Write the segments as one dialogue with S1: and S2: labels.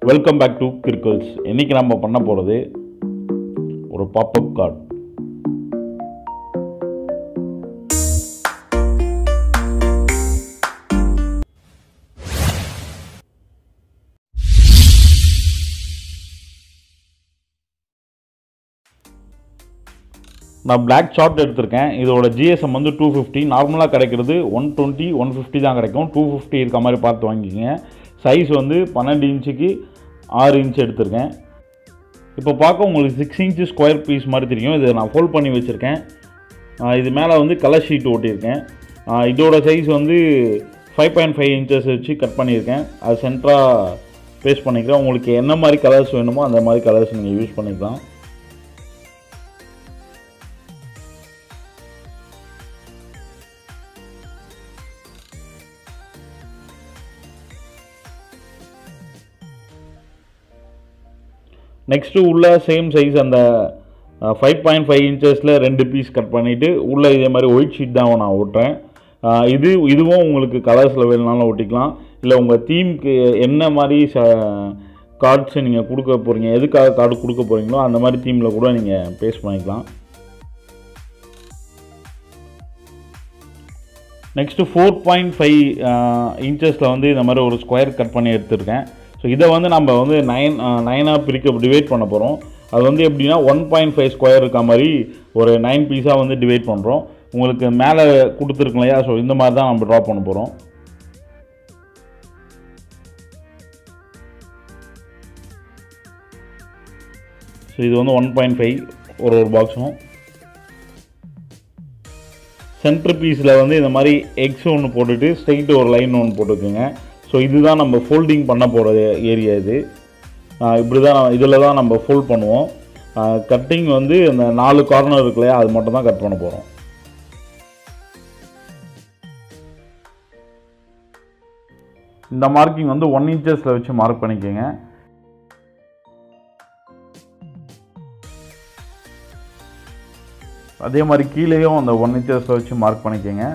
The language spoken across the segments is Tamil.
S1: வெல்கம் பேக் டு கிர்கல்ஸ் இன்னைக்கு நம்ம பண்ண போகிறது ஒரு பாப்அப் கார்டு நான் Black சார்ட் எடுத்திருக்கேன் இதோட ஜிஎஸ்எம் வந்து டூ ஃபிஃப்டி நார்மலாக கிடைக்கிறது ஒன் டுவெண்ட்டி ஒன் ஃபிஃப்டி தான் கிடைக்கும் டூ ஃபிஃப்டி இருக்க மாதிரி பார்த்து வாங்கிக்கோங்க சைஸ் வந்து பன்னெண்டு இன்ச்சுக்கு ஆறு இன்ச் எடுத்திருக்கேன் இப்போ பார்க்க உங்களுக்கு சிக்ஸ் இன்ச்சு ஸ்கொயர் பீஸ் மாதிரி தெரியும் இதை நான் ஃபோல்ட் பண்ணி வச்சுருக்கேன் ஆஹ் இது மேலே வந்து கலர் ஷீட் ஒட்டியிருக்கேன் ஆஹ் இதோட சைஸ் வந்து ஃபைவ் பாயிண்ட் ஃபைவ் இன்ச்சஸ் வச்சு கட் பண்ணியிருக்கேன் அது சென்டராக பேஸ்ட் பண்ணிக்கிறேன் உங்களுக்கு என்ன மாதிரி கலர்ஸ் வேணுமோ அந்த மாதிரி கலர்ஸ் நீங்கள் யூஸ் பண்ணிக்கலாம் நெக்ஸ்ட்டு உள்ள சேம் சைஸ் அந்த ஃபைவ் பாயிண்ட் ஃபைவ் இன்ச்சஸில் ரெண்டு பீஸ் கட் பண்ணிவிட்டு உள்ளே இதே மாதிரி ஒயிட் ஷீட் தான் நான் ஒட்டுறேன் அஹ் இது இதுவும் உங்களுக்கு கலர்ஸில் வேணுனாலும் ஒட்டிக்கலாம் இல்லை உங்கள் தீம்க்கு என்ன மாதிரி ச கார்ட்ஸ் நீங்கள் கொடுக்க போகிறீங்க எதுக்காக கார்டு கொடுக்க போகிறீங்களோ அந்த மாதிரி தீமில் கூட நீங்கள் பேஸ்ட் பண்ணிக்கலாம் நெக்ஸ்ட்டு ஃபோர் பாயிண்ட் ஃபைவ் இன்ச்சஸில் வந்து இந்த மாதிரி ஒரு ஸ்கொயர் கட் பண்ணி எடுத்திருக்கேன் ஸோ இதை வந்து நம்ம வந்து நைன் நைனாக பிரிக்க டிவைட் பண்ண போகிறோம் அது வந்து எப்படின்னா ஒன் பாயிண்ட் ஃபைவ் ஸ்கொயர் இருக்க மாதிரி ஒரு நைன் பீஸாக வந்து டிவைட் பண்ணுறோம் உங்களுக்கு மேலே கொடுத்துருக்கோம் இல்லையா ஸோ இந்த மாதிரி தான் நம்ம ட்ரா பண்ண போகிறோம் ஸோ இது வந்து ஒன் பாயிண்ட் ஃபைவ் ஒரு ஒரு பாக்ஸும் சென்டர் பீஸில் வந்து இந்த மாதிரி எக்ஸ் ஒன்று போட்டுட்டு ஸ்ட்ரெயிட் ஒரு லைன் ஒன்று போட்டுக்குங்க ஸோ இதுதான் நம்ம ஃபோல்டிங் பண்ண போகிற ஏரியா இது ஆஹ் இப்படி தான் இதில் தான் நம்ம ஃபோல்ட் பண்ணுவோம் கட்டிங் வந்து அந்த நாலு கார்னர் இருக்கு இல்லையா அது மட்டும் தான் கட் பண்ண போகிறோம் இந்த மார்க்கிங் வந்து ஒன் இன்ச்சஸில் வச்சு மார்க் பண்ணிக்கோங்க அதே மாதிரி கீழேயும் அந்த ஒன் இன்ச்சஸில் வச்சு மார்க் பண்ணிக்கோங்க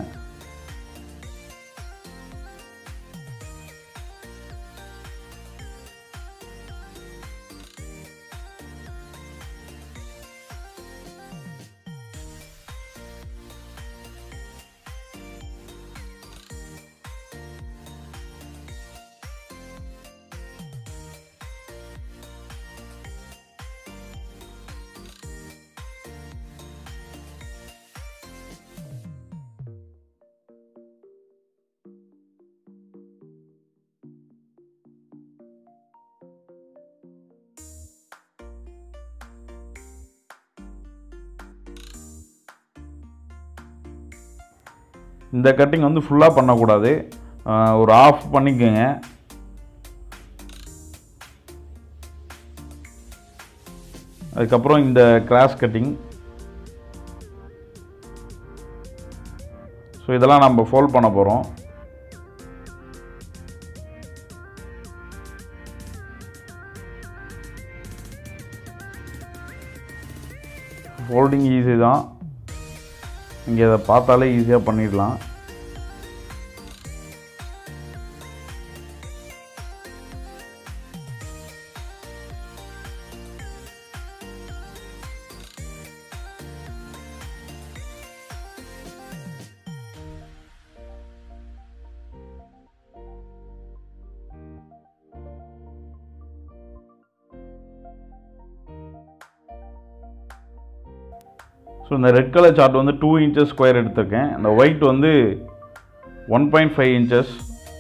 S1: இந்த கட்டிங் வந்து ஃபுல்லாக பண்ணக்கூடாது ஆஹ் ஒரு ஆஃப் பண்ணிக்கோங்க அதுக்கப்புறம் இந்த கிராஸ் கட்டிங் ஸோ இதெல்லாம் நம்ம ஃபோல்ட் பண்ண போகிறோம் ஃபோல்டிங் ஈஸி தான் நீங்கள் இதை பார்த்தாலே ஈஸியாக பண்ணிடலாம் ஸோ இந்த ரெட் கலர் சார்ட் வந்து டூ இன்ச்சஸ் ஸ்கொயர் எடுத்திருக்கேன் இந்த ஒயிட் வந்து one point five inches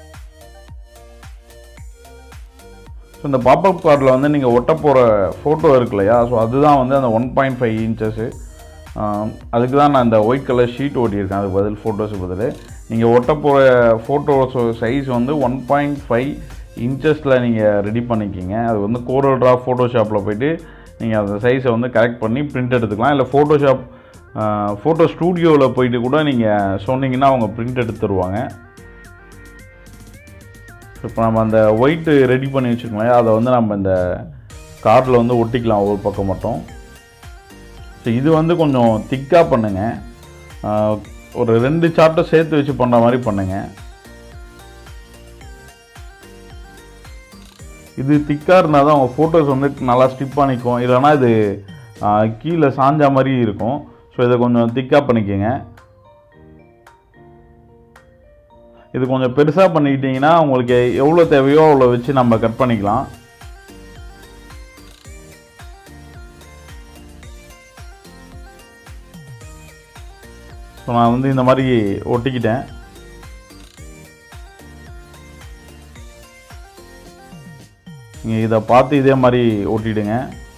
S1: so இந்த பாப்அப் கார்டில் வந்து நீங்கள் ஒட்ட போகிற ஃபோட்டோ இருக்கு இல்லையா ஸோ அதுதான் வந்து அந்த ஒன் பாயிண்ட் ஃபைவ் இன்ச்சஸ்ஸு அதுக்கு தான் நான் இந்த ஒயிட் கலர் ஷீட் ஓட்டியிருக்கேன் அதுக்கு பதில் ஃபோட்டோஸுக்கு பதில் நீங்கள் ஒட்ட போகிற ஃபோட்டோஸ் சைஸ் வந்து ஒன் பாயிண்ட் ஃபைவ் இன்ச்சஸில் நீங்கள் ரெடி பண்ணிக்கிங்க அது வந்து கோரல் ட்ரா ஃபோட்டோஷாப்பில் போயிட்டு நீங்கள் அந்த சைஸை வந்து கரெக்ட் பண்ணி பிரிண்ட் எடுத்துக்கலாம் இல்லை ஃபோட்டோஷாப் ஃபோட்டோ ஸ்டூடியோவில் போயிட்டு கூட நீங்கள் சொன்னீங்கன்னா அவங்க பிரிண்ட் எடுத்து தருவாங்க இப்போ நம்ம அந்த ஒயிட்டு ரெடி பண்ணி வச்சுருக்கோம் அதை வந்து நம்ம இந்த கார்டில் வந்து ஒட்டிக்கலாம் ஒரு பக்கம் மட்டும் ஸோ இது வந்து கொஞ்சம் திக்காக பண்ணுங்கள் ஒரு ரெண்டு சார்ட்டை சேர்த்து வச்சு பண்ணுற மாதிரி பண்ணுங்கள் இது திக்காக இருந்தால் தான் உங்கள் ஃபோட்டோஸ் வந்து நல்லா ஸ்டிப்பாக நிற்கும் இல்லைனா இது ஆ, கீழே சாஞ்ச மாதிரி இருக்கும் ஸோ இதை கொஞ்சம் திக்காக பண்ணிக்கோங்க இது கொஞ்சம் பெருசாக பண்ணிக்கிட்டிங்கன்னா உங்களுக்கு எவ்வளோ தேவையோ அவ்வளோ வச்சு நம்ம கட் பண்ணிக்கலாம் ஸோ நான் வந்து இந்த மாதிரி ஒட்டிக்கிட்டேன் நீங்கள் இதை பார்த்து இதே மாதிரி ஒட்டிடுங்க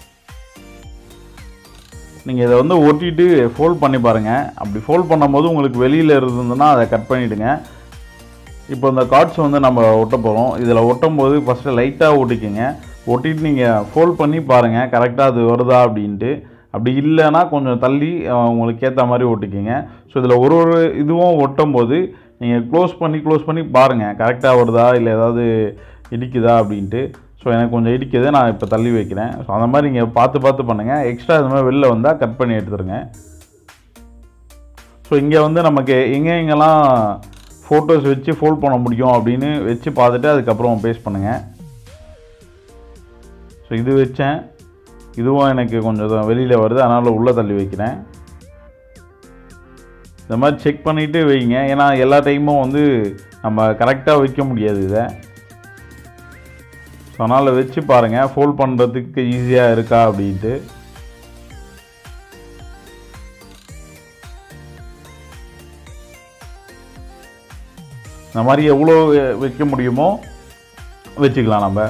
S1: நீங்கள் இதை வந்து ஒட்டிட்டு ஃபோல்ட் பண்ணி பாருங்கள் அப்படி ஃபோல்ட் பண்ணும்போது உங்களுக்கு வெளியில் இருந்ததுன்னா அதை கட் பண்ணிவிடுங்க இப்போ இந்த கார்ட்ஸ் வந்து நம்ம ஒட்ட போகிறோம் இதில் ஒட்டும் போது ஃபஸ்ட்டு லைட்டாக ஒட்டிக்கோங்க ஒட்டிட்டு நீங்கள் ஃபோல்ட் பண்ணி பாருங்கள் கரெக்டாக அது வருதா அப்படின்ட்டு அப்படி இல்லைன்னா கொஞ்சம் தள்ளி அஹ், உங்களுக்கு ஏற்ற மாதிரி ஒட்டிக்கோங்க ஸோ இதில் ஒரு ஒரு இதுவும் ஒட்டும் போது நீங்கள் க்ளோஸ் பண்ணி க்ளோஸ் பண்ணி பாருங்கள் கரெக்டாக வருதா இல்லை ஏதாவது இடிக்குதா அப்படின்ட்டு ஸோ எனக்கு கொஞ்சம் இடிக்குது நான் இப்போ தள்ளி வைக்கிறேன் ஸோ அந்த மாதிரி நீங்கள் பார்த்து பார்த்து பண்ணுங்கள் எக்ஸ்ட்ரா இது மாதிரி வெளில வந்தால் கட் பண்ணி எடுத்துருங்க ஸோ இங்கே வந்து நமக்கு எங்கே எங்கெல்லாம் ஃபோட்டோஸ் வச்சு ஃபோல்ட் பண்ண முடியும் அப்படின்னு வச்சு பார்த்துட்டு அதுக்கப்புறம் பேஸ்ட் பண்ணுங்கள் ஸோ இது வச்சேன் இதுவும் எனக்கு கொஞ்சம் வெளியில் வருது அதனால் உள்ளே தள்ளி வைக்கிறேன் இந்த மாதிரி செக் பண்ணிவிட்டு வைங்க ஏன்னா எல்லா டைமும் வந்து நம்ம கரெக்டாக வைக்க முடியாது இதை ஸோ அதனால் வச்சு பாருங்கள் ஃபோல்ட் பண்ணுறதுக்கு ஈஸியாக இருக்கா அப்படின்ட்டு இந்த மாதிரி எவ்வளோ வெ- வைக்க முடியுமோ வச்சுக்கலாம் நம்ம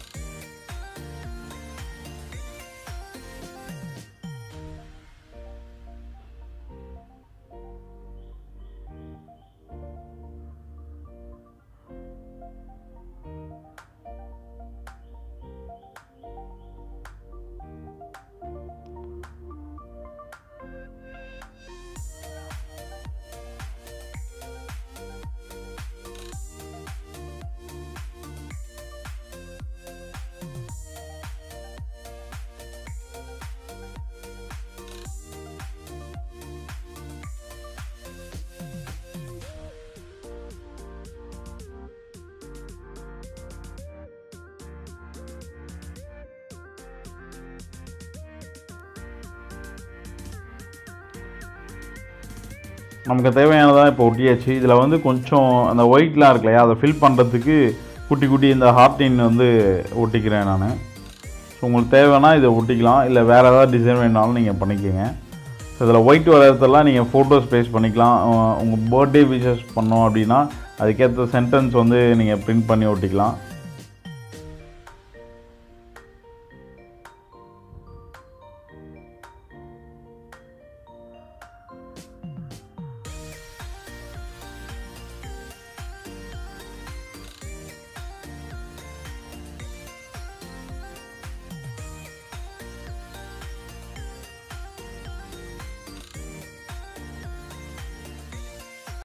S1: நமக்கு தேவையானதாக இப்போ ஒட்டியாச்சு இதில் வந்து கொஞ்சம் அந்த ஒயிட்லாம் இருக்கு இல்லையா அதை ஃபில் பண்ணுறதுக்கு குட்டி குட்டி இந்த ஹார்டின் வந்து ஒட்டிக்கிறேன் நான் ஸோ உங்களுக்கு தேவைன்னா இதை ஒட்டிக்கலாம் இல்லை வேறு ஏதாவது டிசைன் வேணாலும் நீங்கள் பண்ணிக்கோங்க ஸோ இதில் ஒயிட் வர இடத்துலலாம் நீங்கள் ஃபோட்டோஸ் பேஸ்ட் பண்ணிக்கலாம் உங்கள் பர்த்டே விஷஸ் பண்ணோம் அப்படின்னா அதுக்கேற்ற சென்டென்ஸ் வந்து நீங்கள் பிரிண்ட் பண்ணி ஒட்டிக்கலாம்